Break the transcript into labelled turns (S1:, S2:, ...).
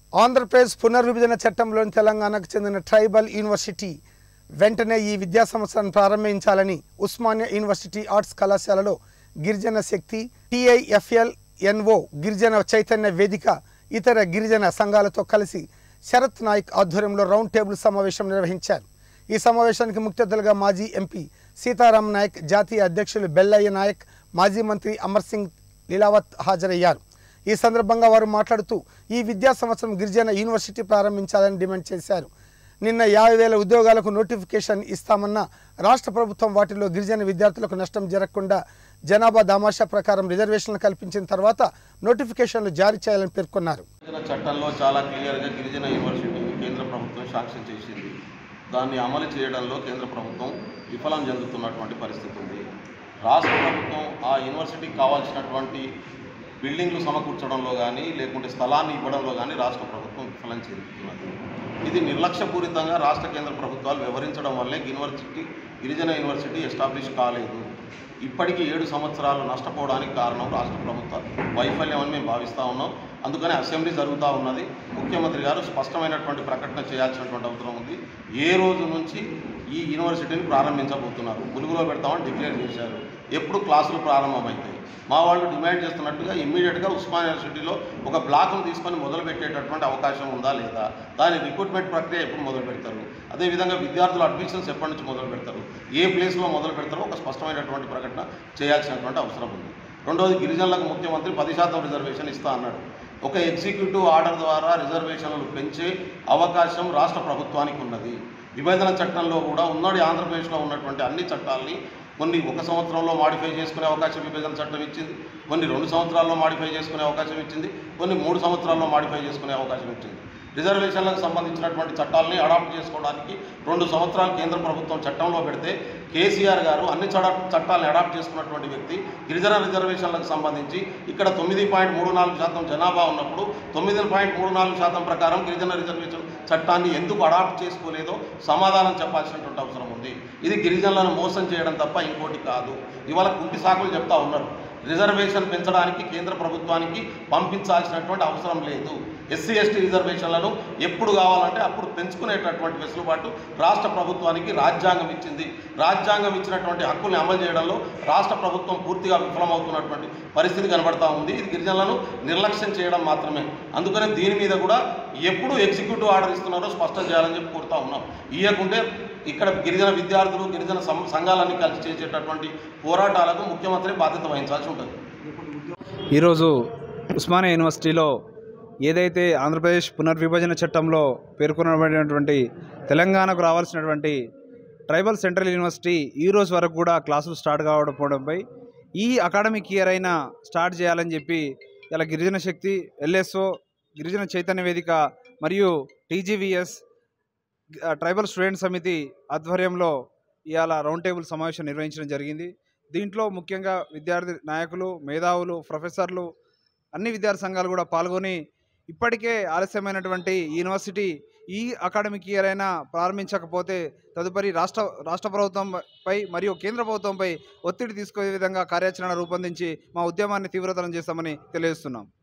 S1: ఆంధ్రప్రదేశ్ పునర్విభజన చట్టంలోని తెలంగాణకు చెందిన ట్రైబల్ యూనివర్సిటీ వెంటనే ఈ విద్యా సంవత్సరాన్ని ప్రారంభించాలని ఉస్మానియా యూనివర్సిటీ ఆర్ట్స్ కళాశాలలో గిరిజన శక్తి టిఐఎఫ్ఎల్ ఎన్ఓ గిరిజన చైతన్య వేదిక ఇతర గిరిజన సంఘాలతో కలిసి శరత్ నాయక్ ఆధ్వర్యంలో రౌండ్ టేబుల్ సమావేశం నిర్వహించారు ఈ సమావేశానికి ముఖ్య అతిథులుగా మాజీ ఎంపీ సీతారాం నాయక్ జాతీయ అధ్యక్షులు బెల్లయ్య నాయక్ మాజీ మంత్రి అమర్ సింగ్ లీలావత్ హాజరయ్యారు ఈ సందర్భంగా వారు మాట్లాడుతూ ఈ విద్యా సంవత్సరం గిరిజన యూనివర్సిటీ ప్రారంభించాలని డిమాండ్ చేశారు నిన్న యాభై వేల ఉద్యోగాలకు నోటిఫికేషన్ ఇస్తామన్న రాష్ట్ర ప్రభుత్వం వాటిలో గిరిజన విద్యార్థులకు నష్టం జరగకుండా జనాభా దామాషా ప్రకారం రిజర్వేషన్లు కల్పించిన తర్వాత నోటిఫికేషన్లు జారీ చేయాలని పేర్కొన్నారు
S2: గిరిజన చట్టంలో చాలా క్లియర్గా గిరిజన యూనివర్సిటీని కేంద్ర ప్రభుత్వం శాంక్షన్ చేసింది దాన్ని అమలు చేయడంలో కేంద్ర ప్రభుత్వం విఫలం చెందుతున్నటువంటి పరిస్థితి ఉంది రాష్ట్ర ప్రభుత్వం ఆ యూనివర్సిటీకి కావాల్సినటువంటి బిల్డింగ్లు సమకూర్చడంలో కానీ లేకుంటే స్థలాన్ని ఇవ్వడంలో కానీ రాష్ట్ర ప్రభుత్వం విఫలం చెందుతున్నది ఇది నిర్లక్ష్యపూరితంగా రాష్ట్ర కేంద్ర ప్రభుత్వాలు వ్యవహరించడం వల్లే యూనివర్సిటీ గిరిజన యూనివర్సిటీ ఎస్టాబ్లిష్ కాలేదు ఇప్పటికీ ఏడు సంవత్సరాలు నష్టపోవడానికి కారణం రాష్ట్ర ప్రభుత్వ వైఫల్యం అని మేము భావిస్తూ ఉన్నాం అందుకని అసెంబ్లీ జరుగుతూ ఉన్నది ముఖ్యమంత్రి గారు స్పష్టమైనటువంటి ప్రకటన చేయాల్సినటువంటి అవసరం ఉంది ఏ రోజు నుంచి ఈ యూనివర్సిటీని ప్రారంభించబోతున్నారు ములుగులో పెడతామని డిక్లేర్ చేశారు ఎప్పుడు క్లాసులు ప్రారంభమవుతాయి మా వాళ్ళు డిమాండ్ చేస్తున్నట్టుగా ఇమ్మీడియట్గా ఉస్మాన్ యూనివర్సిటీలో ఒక బ్లాక్ను తీసుకొని మొదలు పెట్టేటటువంటి అవకాశం ఉందా లేదా దాని రిక్రూట్మెంట్ ప్రక్రియ ఎప్పుడు మొదలు పెడతారు అదేవిధంగా విద్యార్థుల అడ్మిషన్స్ ఎప్పటి నుంచి మొదలు పెడతారు ఏ ప్లేస్లో మొదలు పెడతారో ఒక స్పష్టమైనటువంటి ప్రకటన చేయాల్సినటువంటి అవసరం ఉంది రెండవది గిరిజనులకు ముఖ్యమంత్రి పది శాతం రిజర్వేషన్ ఇస్తా అన్నాడు ఒక ఎగ్జిక్యూటివ్ ఆర్డర్ ద్వారా రిజర్వేషన్లు పెంచే అవకాశం రాష్ట్ర ప్రభుత్వానికి ఉన్నది విభజన చట్టంలో కూడా ఉమ్మడి ఆంధ్రప్రదేశ్లో ఉన్నటువంటి అన్ని చట్టాలని కొన్ని ఒక సంవత్సరంలో మాడిఫై చేసుకునే అవకాశం విభజన చట్టం ఇచ్చింది కొన్ని రెండు సంవత్సరాల్లో మాడిఫై చేసుకునే అవకాశం ఇచ్చింది కొన్ని మూడు సంవత్సరాల్లో మాడిఫై చేసుకునే అవకాశం ఇచ్చింది రిజర్వేషన్లకు సంబంధించినటువంటి చట్టాలని అడాప్ట్ చేసుకోవడానికి రెండు సంవత్సరాలు కేంద్ర ప్రభుత్వం చట్టంలో పెడితే కేసీఆర్ గారు అన్ని చడ చట్టాలను అడాప్ట్ చేసుకున్నటువంటి వ్యక్తి గిరిజన రిజర్వేషన్లకు సంబంధించి ఇక్కడ తొమ్మిది పాయింట్ మూడు నాలుగు శాతం జనాభా ఉన్నప్పుడు తొమ్మిది పాయింట్ మూడు నాలుగు శాతం ప్రకారం గిరిజన రిజర్వేషన్ చట్టాన్ని ఎందుకు అడాప్ట్ చేసుకోలేదో సమాధానం చెప్పాల్సినటువంటి అవసరం ఉంది ఇది గిరిజనులను మోసం చేయడం తప్ప ఇంకోటి కాదు ఇవాళ కుంటి సాకులు చెప్తా ఉన్నారు రిజర్వేషన్ పెంచడానికి కేంద్ర ప్రభుత్వానికి పంపించాల్సినటువంటి అవసరం లేదు ఎస్సీ ఎస్టీ రిజర్వేషన్లను ఎప్పుడు కావాలంటే అప్పుడు పెంచుకునేటటువంటి వెసులుబాటు రాష్ట్ర ప్రభుత్వానికి రాజ్యాంగం ఇచ్చింది రాజ్యాంగం ఇచ్చినటువంటి హక్కుల్ని అమలు చేయడంలో రాష్ట్ర ప్రభుత్వం పూర్తిగా విఫలమవుతున్నటువంటి పరిస్థితి కనబడతా ఉంది ఇది గిరిజనులను నిర్లక్ష్యం చేయడం మాత్రమే అందుకనే దీని మీద కూడా ఎప్పుడు ఎగ్జిక్యూటివ్ ఆర్డర్ ఇస్తున్నారో స్పష్టం చేయాలని చెప్పి కోరుతా ఉన్నాం ఇవ్వకుంటే ఇక్కడ గిరిజన విద్యార్థులు గిరిజన సం- సంఘాలన్నీ కలిసి చేసేటటువంటి పోరాటాలకు ముఖ్యమంత్రి బాధ్యత వహించాల్సి ఉంటుంది
S3: ఈరోజు ఉస్మానియా యూనివర్సిటీలో ఏదైతే ఆంధ్రప్రదేశ్ పునర్విభజన చట్టంలో పేర్కొనబడినటువంటి తెలంగాణకు రావాల్సినటువంటి ట్రైబల్ సెంట్రల్ యూనివర్సిటీ ఈ రోజు వరకు కూడా క్లాసులు స్టార్ట్ కావడంపై ఈ అకాడమిక్ ఇయర్ అయినా స్టార్ట్ చేయాలని చెప్పి ఇలా గిరిజన శక్తి ఎల్ఎస్ఓ గిరిజన చైతన్య వేదిక మరియు టీజీవీఎస్ ట్రైబల్ స్టూడెంట్ సమితి ఆధ్వర్యంలో ఇవాళ రౌండ్ టేబుల్ సమావేశం నిర్వహించడం జరిగింది దీంట్లో ముఖ్యంగా విద్యార్థి నాయకులు మేధావులు ప్రొఫెసర్లు అన్ని విద్యార్థి సంఘాలు కూడా పాల్గొని ఇప్పటికే ఆలస్యమైనటువంటి ఈ యూనివర్సిటీ ఈ అకాడమిక్ ఇయర్ అయినా ప్రారంభించకపోతే తదుపరి రాష్ట్ర రాష్ట్ర ప్రభుత్వంపై మరియు కేంద్ర ప్రభుత్వంపై ఒత్తిడి తీసుకునే విధంగా కార్యాచరణ రూపొందించి మా ఉద్యమాన్ని తీవ్రతరం చేస్తామని తెలియజేస్తున్నాం